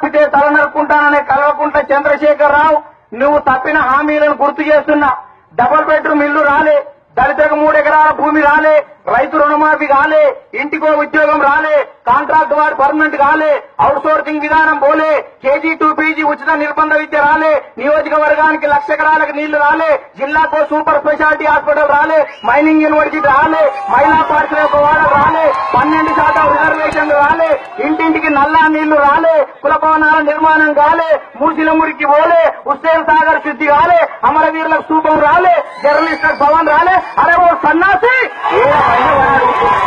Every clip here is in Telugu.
నమ్మితే తల నరుక్కుంటాననే కల్వకుంట్ల చంద్రశేఖర్ నువ్వు తప్పిన హామీలను గుర్తు చేస్తున్నా డబుల్ బెడ్రూమ్ ఇల్లు రాలే దళితులకు మూడు ఎకరాల భూమి రాలే రైతు రుణమాఫీ కాలే ఇంటికో ఉద్యోగం రాలే కాంట్రాక్ట్ వాడు పర్మనెంట్ కాలే అవుట్ సోర్సింగ్ విధానం పోలే కేజీ టూ పీజీ ఉచిత నిర్బంధ విద్య రాలే నియోజకవర్గానికి లక్ష ఎకరాలకు నీళ్లు రాలే జిల్లాకో సూపర్ స్పెషాలిటీ హాస్పిటల్ రాలే మైనింగ్ యూనివర్సిటీ రాలే మహిళా పార్టీల ఒక వాడ రాలే పన్నెండు శాతం రిజర్వేషన్లు రాలే ఇంటింటికి నల్లా నీళ్లు రాలే కుల భవనాల నిర్మాణం కాలే మూసిల మురికి పోలే హుస్సేన్ సాగర్ శుద్ధి కాలే అమరవీరులకు స్థూపం రాలే జర్నలిస్టులకు భవన్ రాలే అరే ఓ సన్నాసి ఏ మహిళ వాడు?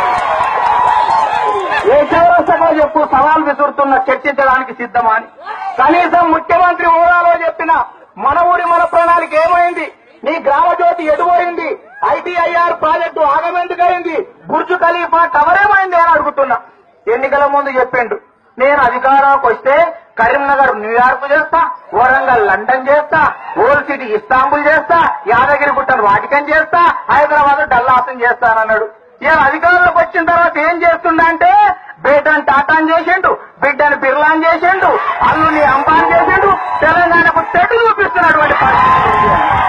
ఏ చౌరస్తగా చెప్పు సవాల్ విసురుతున్న చర్చించడానికి సిద్ధమా అని కనీసం ముఖ్యమంత్రి హోదాలో చెప్పిన మన ఊరి మన ప్రణాళిక ఏమైంది నీ గ్రామ జ్యోతి ఎటుపోయింది ఐటీఐఆర్ ప్రాజెక్టు ఆగమెందుకైంది బుర్జు ఖలీఫా టవర్ ఏమైంది అని అడుగుతున్నా ఎన్నికల ముందు చెప్పిండు నేను అధికారంలోకి వస్తే కరీంనగర్ న్యూయార్క్ చేస్తా వరంగల్ లండన్ చేస్తా ఓల్డ్ సిటీ ఇస్తాంబుల్ చేస్తా యాదగిరి గుట్టను వాటికన్ చేస్తా హైదరాబాద్ డల్లాసం చేస్తానన్నాడు ఇలా అధికారంలోకి వచ్చిన తర్వాత ఏం చేస్తుండ అంటే బిడ్డను టాటాన్ చేసిండు బిడ్డను బిర్లాన్ చేసిండు అల్లుని అంబాన్ చేసిండు తెలంగాణకు తెటు చూపిస్తున్నటువంటి పరిస్థితి